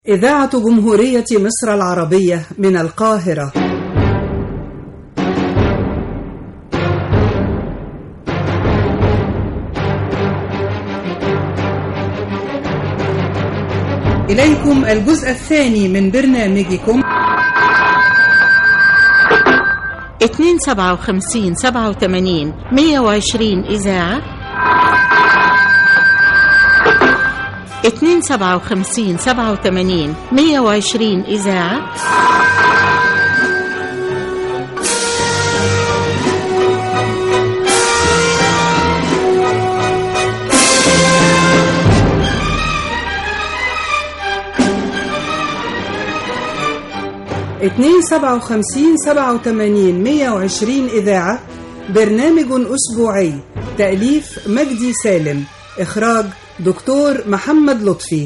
إذاعة جمهورية مصر العربية من القاهرة إليكم الجزء الثاني من برنامجكم 257 87 120 إذاعة 257 87 120 إذاعة اتنين سبعة وخمسين سبعة وتمانين مية وعشرين إذاعة برنامج أسبوعي تأليف مجدي سالم إخراج دكتور محمد لطفي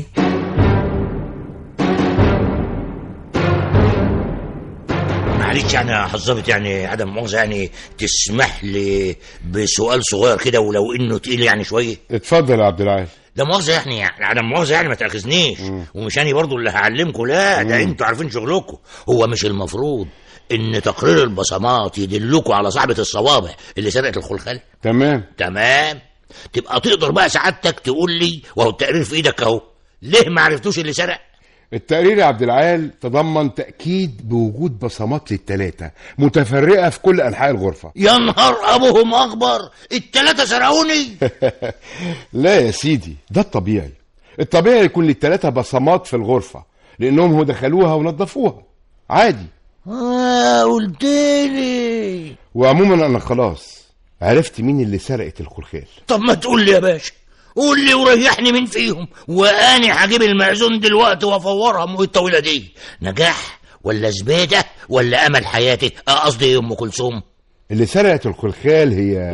معلش يعني يا حظبت يعني عدم مؤاخذة يعني تسمح لي بسؤال صغير كده ولو انه تقيل يعني شويه اتفضل يا عبد العال ده مؤاخذة يعني, يعني عدم مؤاخذة يعني ما تاخذنيش ومش انا برضو اللي هعلمكم لا ده انتوا عارفين شغلكم هو مش المفروض ان تقرير البصمات يدلكم على صاحبة الصوابع اللي سرقت الخلخال تمام تمام تبقى تقدر بقى سعادتك تقول لي وهو التقرير في ايدك اهو ليه ما عرفتوش اللي سرق التقرير يا عبد العال تضمن تأكيد بوجود بصمات للتلاتة متفرقة في كل أنحاء الغرفة يا نهار ابوهم اخبر التلاتة سرقوني لا يا سيدي ده الطبيعي الطبيعي يكون للتلاتة بصمات في الغرفة لأنهم هو دخلوها ونظفوها عادي اه قلت لي وعموما أنا خلاص عرفت مين اللي سرقت الخلخال طب ما تقول لي يا باشا قول لي وريحني مين فيهم واني هجيب المأذون دلوقتي وافورها مو الطويله دي نجاح ولا زبيده ولا امل حياتي آه، قصدي إيه ام كلثوم اللي سرقت الخلخال هي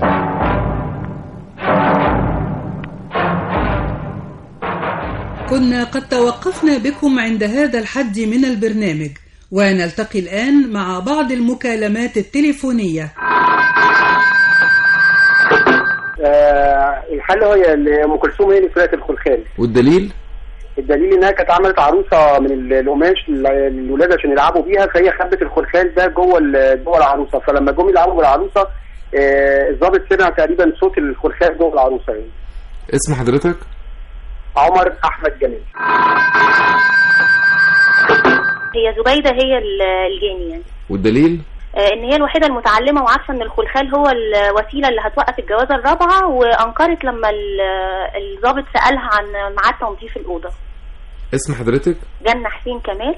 كنا قد توقفنا بكم عند هذا الحد من البرنامج ونلتقي الآن مع بعض المكالمات التليفونية آه الحل هو اللي ام كلثوم هي اللي سرقت الخلخال والدليل الدليل انها كانت عملت عروسه من ال- القماش لل- للولاد عشان يلعبوا بيها فهي خبت الخلخال ده جوه ال- جوه العروسه فلما جم يلعبوا بالعروسه آه، الضابط سمع تقريبا صوت الخلخال جوه العروسه يعني اسم حضرتك عمر احمد جمال هي زبيدة هي ال- الجاني يعني والدليل آه، ان هي الوحيده المتعلمه وعارفه ان الخلخال هو الوسيله اللي هتوقف الجوازه الرابعه وانكرت لما ال- الضابط سالها عن ميعاد تنظيف الاوضه اسم حضرتك جنة حسين كمال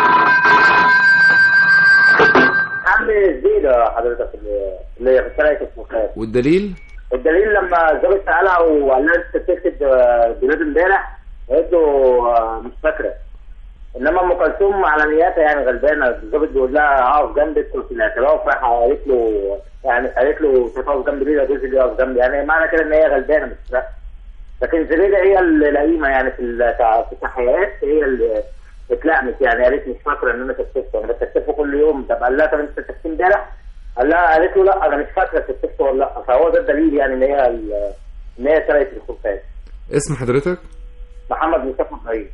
عم زبيده حضرتك اللي هي سرقت الخلخال والدليل الدليل لما الضابط سالها وقال لها انت بتكتب بلاد امبارح قالت له آه، مش فاكره انما ام كلثوم على نياتها يعني غلبانه الضابط بيقول لها اقف جنبك في الاعتراف راح قالت له يعني قالت له تقف جنبي ليه ده جوزي اللي يقف جنبي يعني معنى كده ان هي غلبانه مش فاكرة. لكن زبيده هي اللئيمه يعني في التع- في التحقيقات هي اللي اتلقمت يعني قالت مش فاكره ان انا كتبته انا بكتبه كل يوم طب قال لها طب انت كتبت امبارح قال لها قالت له لا انا مش فاكره كتبته ولا لا فهو ده الدليل يعني ان هي ال- ان هي سرقت الخلفات اسم حضرتك محمد مصطفى ابراهيم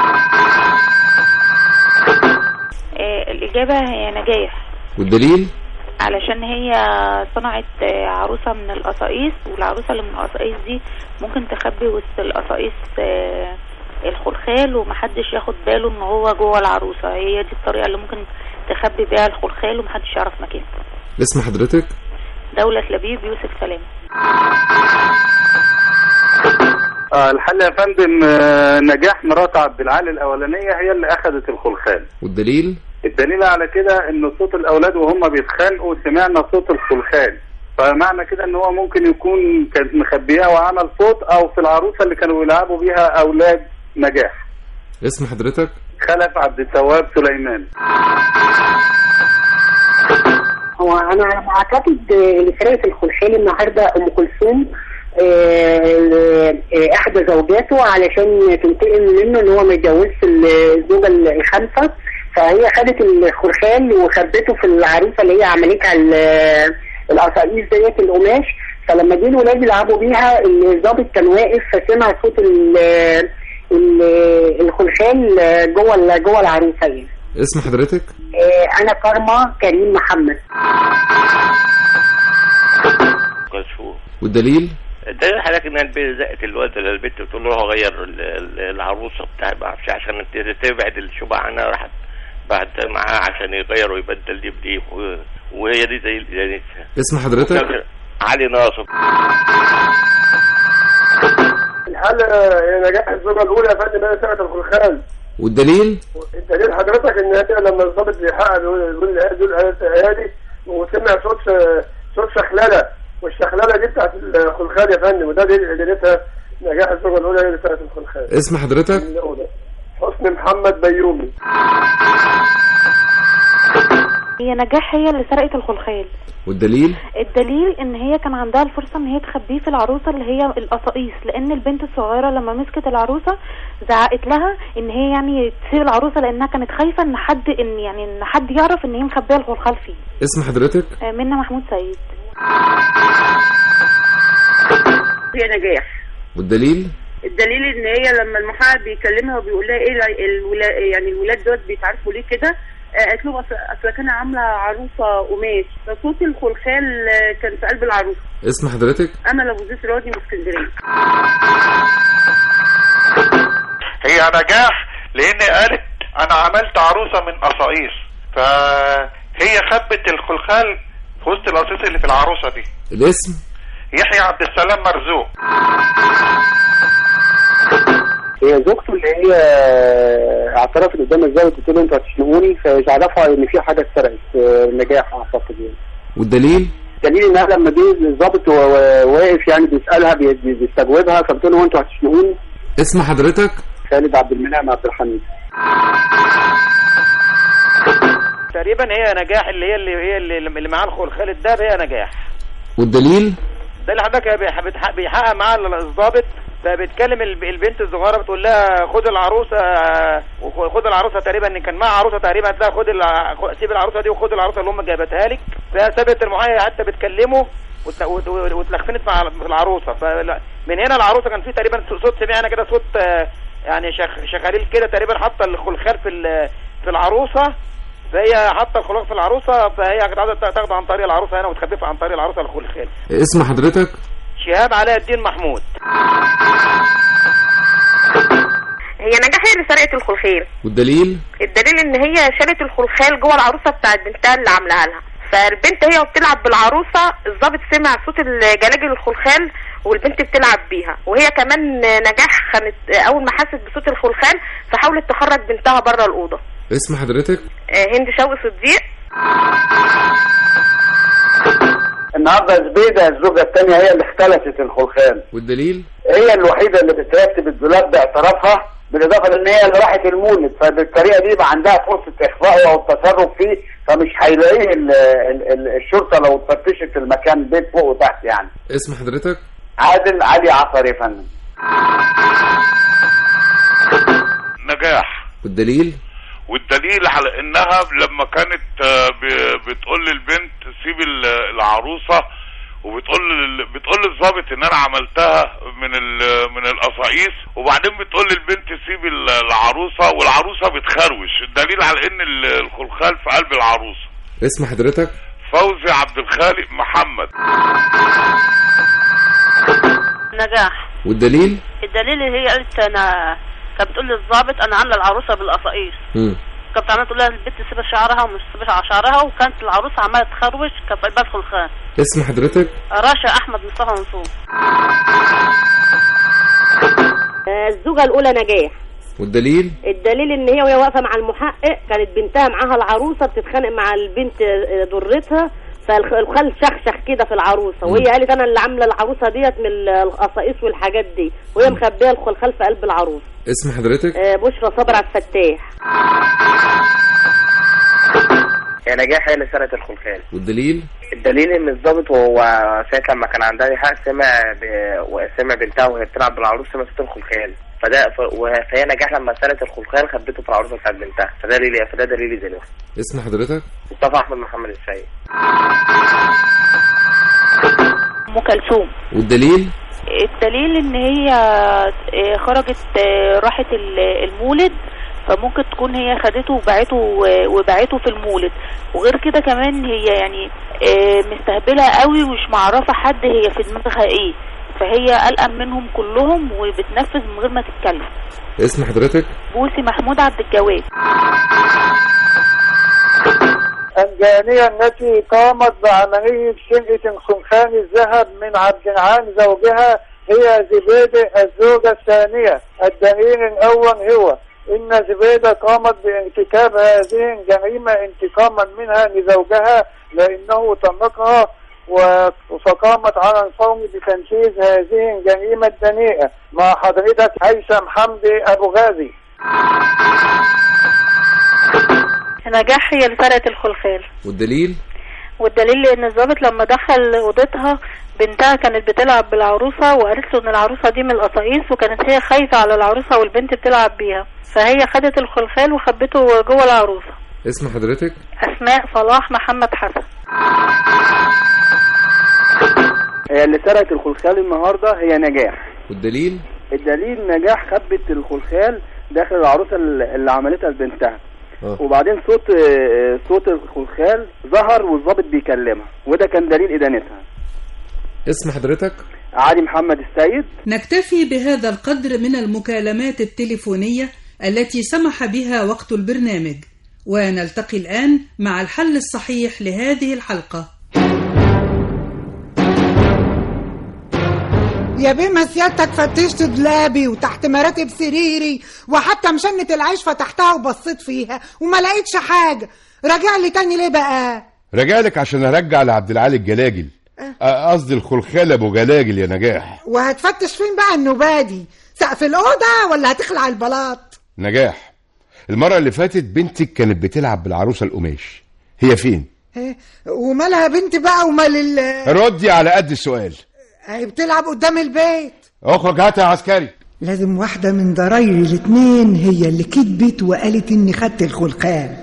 آه، الإجابة هي نجاح والدليل علشان هي صنعت آه، عروسة من القصاقيس والعروسة اللي من القصاقيس دي ممكن تخبي وسط القصاقيس آه، الخلخال ومحدش ياخد باله ان هو جوه العروسة هي دي الطريقة اللي ممكن تخبي بيها الخلخال ومحدش يعرف مكانه اسم حضرتك دولة لبيب يوسف سلام الحل يا فندم آه، نجاح مرات عبد العال الاولانيه هي اللي اخذت الخلخال والدليل الدليل على كده ان صوت الاولاد وهم بيتخانقوا سمعنا صوت الخلخال فمعنى كده ان هو ممكن يكون كانت مخبياه وعمل صوت او في العروسه اللي كانوا بيلعبوا بيها اولاد نجاح اسم حضرتك خلف عبد التواب سليمان هو انا اعتقد اللي سرقت الخلخال النهارده ام كلثوم آه، آه، احدى زوجاته علشان تنتقم منه ان هو ما يتجوزش الزوجه الخامسه فهي خدت الخلخال وخبته في العروسه اللي هي عملتها ال- القصاقيس ديت القماش فلما جه الولاد يلعبوا بيها الضابط كان واقف فسمع صوت ال- ال- الخلخال آه، جوه ال- جوه العروسه يعني اسم حضرتك آه، انا كارما كريم محمد كشفوه والدليل ده حضرتك ان البنت زقت الولد ولا البنت بتقول له غير ال- ال- العروسه بتاعي ما اعرفش عشان ت- تبعد الشبهه عنها راحت بعد معاه عشان يغير ويبدل دي بدي و- وهي دي زي زي اسم حضرتك علي ناصر هل نجاح الزوجة الأولى يا فندم هي سنة الخلخال والدليل الدليل حضرتك إن هي لما الضابط بيحقق يقول يقول دول أيادي وسمع صوت صوت شخللة والشخللة دي بتاعت الخلخال يا فندم وده دي دليلتها نجاح الزوجة الأولى هي سنة الخلخال اسم حضرتك الأولى حسني محمد بيومي هي نجاح هي اللي سرقت الخلخال والدليل الدليل ان هي كان عندها الفرصه ان هي تخبيه في العروسه اللي هي القصاقيس لان البنت الصغيره لما مسكت العروسه زعقت لها ان هي يعني تسيب العروسه لانها كانت خايفه ان حد ان يعني ان حد يعرف ان هي مخبيه الخلخال فيه اسم حضرتك آه، منى محمود سيد هي نجاح والدليل الدليل ان هي لما المحقق بيكلمها وبيقول لها ايه لا- الولا يعني الولاد دول بيتعرفوا ليه كده آه، قالت له اصل أصل كان عامله عروسه قماش فصوت الخلخال آه، كان في قلب العروسه اسم حضرتك امل ابو زيد راضي من اسكندريه هي نجاح لان قالت انا عملت عروسه من قصاقيس فهي خبت الخلخال في وسط القصيص اللي في العروسه دي الاسم يحيى عبد السلام مرزوق هي زوجته اللي هي اعترفت قدام الظابط قلت له انتوا هتشنقوني فعرفها ان في حاجه اتسرقت آه، نجاح اعتقد يعني والدليل دليل انها لما جه الظابط و- و- واقف يعني بيسالها بي- بي- بيستجوبها فبتقول له انتوا هتشنقوني اسم حضرتك خالد عبد المنعم عبد الحميد تقريبا هي نجاح اللي هي اللي هي اللي, اللي معاه الخلخال الدهب هي نجاح والدليل ده اللي حضرتك بيح- بتح- بيحقق معاه الضابط فبتكلم الب- البنت الصغيره بتقول لها خد العروسه وخ- خد العروسه تقريبا ان كان معاها عروسه تقريبا قالت لها خد الع- خ- سيب العروسه دي وخد العروسه اللي امك جايبتها لك فسابت المحامي حتى بتكلمه وت- وت- واتلخفنت مع العروسه فمن هنا العروسه كان في تقريبا صوت سمعنا كده صوت آه، يعني شخ- شخاليل كده تقريبا حاطه الخلخال في ال- في العروسه فهي حاطه الخلخال في العروسه فهي كانت عاوزه تاخده عن طريق العروسه هنا وتخففها عن طريق العروسه الخلخال اسم حضرتك شهاب علاء الدين محمود هي نجاح هي اللي سرقت الخلخال والدليل الدليل ان هي شالت الخلخال جوه العروسه بتاعت بنتها اللي عاملاها لها فالبنت هي وبتلعب بالعروسه الضابط سمع صوت الجلاجل الخلخال والبنت بتلعب بيها وهي كمان نجاح كانت اول ما حست بصوت الخلخال فحاولت تخرج بنتها بره الاوضه اسم حضرتك آه، هند شوقي صديق النهارده زبيده الزوجه الثانيه هي اللي اختلست الخلخال والدليل هي الوحيده اللي بترتب الدولاب باعترافها بالاضافه لان هي اللي راحت المولد فبالطريقه دي يبقى عندها فرصه اخفائه او التصرف فيه فمش هيلاقيه ال- ال- ال- الشرطه لو فتشت المكان بيت فوق وتحت يعني اسم حضرتك عادل علي عصر يا فندم نجاح والدليل والدليل على انها لما كانت آه، ب- بتقول للبنت سيب ال- العروسه وبتقول لل- بتقول للظابط ان انا عملتها من ال- من القصاقيس وبعدين بتقول للبنت سيب ال- العروسه والعروسه بتخروش الدليل على ان ال- الخلخال في قلب العروسه اسم حضرتك فوزي عبد الخالق محمد نجاح والدليل الدليل هي قالت انا كانت بتقول للظابط انا عامله العروسه بالقصاقيص مم. كانت عماله تقول لها البنت سيبها شعرها ومش سيبها شعرها وكانت العروسه عماله تخروش كانت في قلبها الخلخال اسم حضرتك رشا احمد مصطفى منصور آه، الزوجة الأولى نجاح والدليل الدليل ان هي وهي واقفه مع المحقق كانت بنتها معاها العروسه بتتخانق مع البنت آه، ضرتها فالخال شخشخ كده في العروسه وهي قالت انا اللي عامله العروسه ديت من ال- القصاقيس والحاجات دي وهي مخبيه الخلخال في قلب العروسه اسم حضرتك آه، بشرى صبر عبد الفتاح هي نجاح هي اللي سرقت الخلخال والدليل الدليل ان الضابط وهو ساعه لما كان عندها حق سمع ب... وسمع بنتها وهي بتلعب بالعروس سمع صوت الخلخال فده ف... وه- فهي نجاح لما سرقت الخلخال خبته في العروسه بتاعت بنتها فده دليل فده دليل دلوقتي اسم حضرتك مصطفى احمد محمد السيد ام كلثوم والدليل الدليل ان هي آه، خرجت آه، راحت ال- المولد فممكن تكون هي خدته وباعته وباعته في المولد وغير كده كمان هي يعني آه، مستهبله قوي ومش معرفه حد هي في دماغها ايه فهي قلقان منهم كلهم وبتنفذ من غير ما تتكلم اسم حضرتك بوسي محمود عبد الجواد الجانية التي قامت بعملية سرقة خلخال الذهب من عبد العال زوجها هي زبيدة الزوجة الثانية الدليل الأول هو إن زبيدة قامت بارتكاب هذه الجريمة انتقاما منها لزوجها لأنه طلقها و- فقامت على الفور بتنفيذ هذه الجريمة الدنيئة مع حضرتك هيثم حمدي أبو غازي نجاح هي اللي سرقت الخلخال والدليل والدليل ان الضابط لما دخل اوضتها بنتها كانت بتلعب بالعروسه وقالت له ان العروسه دي من القصايص وكانت هي خايفه على العروسه والبنت بتلعب بيها فهي خدت الخلخال وخبته جوه العروسه اسم حضرتك اسماء صلاح محمد حسن هي اللي سرقت الخلخال النهارده هي نجاح والدليل الدليل نجاح خبت الخلخال داخل العروسه اللي اللي عملتها لبنتها آه. وبعدين صوت آه، صوت الخلخال ظهر والظابط بيكلمها وده كان دليل ادانتها اسم حضرتك علي محمد السيد نكتفي بهذا القدر من المكالمات التليفونية التي سمح بها وقت البرنامج ونلتقي الآن مع الحل الصحيح لهذه الحلقة يا بيه ما سيادتك فتشت دولابي وتحت مراتب سريري وحتى مشنة العيش فتحتها وبصيت فيها وما لقيتش حاجة راجع لي تاني ليه بقى راجع لك عشان ارجع لعبد العالي الجلاجل آه، قصدي الخلخال ابو جلاجل يا نجاح وهتفتش فين بقى النوبادي سقف الأوضة ولا هتخلع البلاط نجاح المرة اللي فاتت بنتك كانت بتلعب بالعروسة القماش هي فين؟ إيه، ومالها بنت بقى ومال ال ردي على قد السؤال هي بتلعب قدام البيت اخرج هات يا عسكري لازم واحدة من ضرايري الاتنين هي اللي كدبت وقالت اني خدت الخلخال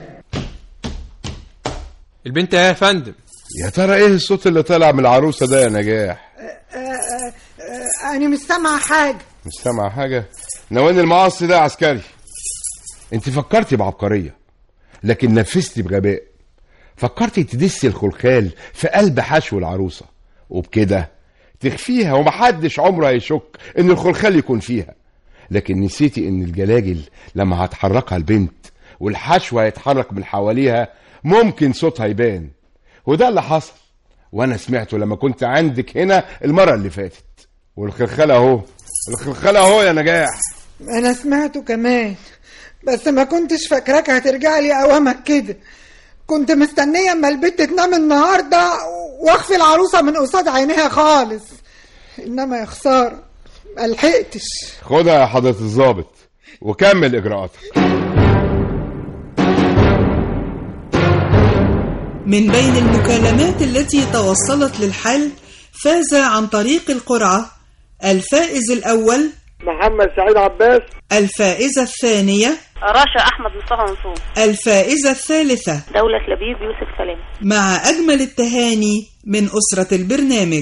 البنت ايه يا فندم يا ترى ايه الصوت اللي طالع من العروسة ده يا نجاح؟ آه، آه، آه، انا مش سامعة حاجة مش سامع حاجة نواني المقص ده يا عسكري انت فكرتي بعبقرية لكن نفذتي بغباء فكرتي تدسي الخلخال في قلب حشو العروسة وبكده تخفيها ومحدش عمره هيشك ان الخلخال يكون فيها لكن نسيتي ان الجلاجل لما هتحركها البنت والحشو هيتحرك من حواليها ممكن صوتها يبان وده اللي حصل وانا سمعته لما كنت عندك هنا المرة اللي فاتت والخلخال اهو الخلخال اهو يا نجاح انا سمعته كمان بس ما كنتش فاكراك هترجع لي اوامك كده كنت مستنية اما البت تنام النهاردة واخفي العروسة من قصاد عينيها خالص انما يا خسارة ملحقتش خدها يا حضرة الضابط وكمل اجراءاتك من بين المكالمات التي توصلت للحل فاز عن طريق القرعة الفائز الأول محمد سعيد عباس الفائزة الثانية رشا احمد مصطفى منصور الفائزة الثالثة دولة لبيب يوسف سلام مع أجمل التهاني من أسرة البرنامج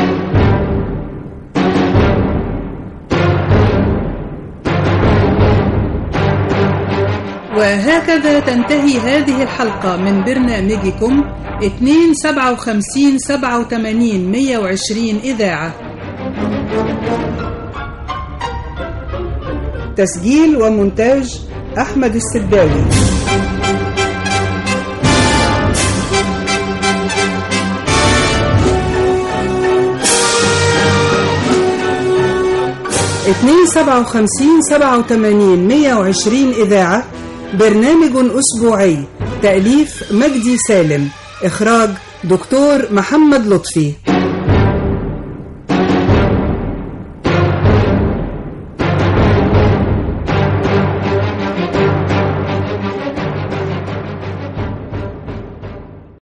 وهكذا تنتهي هذه الحلقة من برنامجكم 257 87 120 إذاعة تسجيل ومونتاج أحمد السداوي اتنين سبعة وخمسين سبعة وتمانين مية وعشرين إذاعة برنامج أسبوعي تأليف مجدي سالم إخراج دكتور محمد لطفي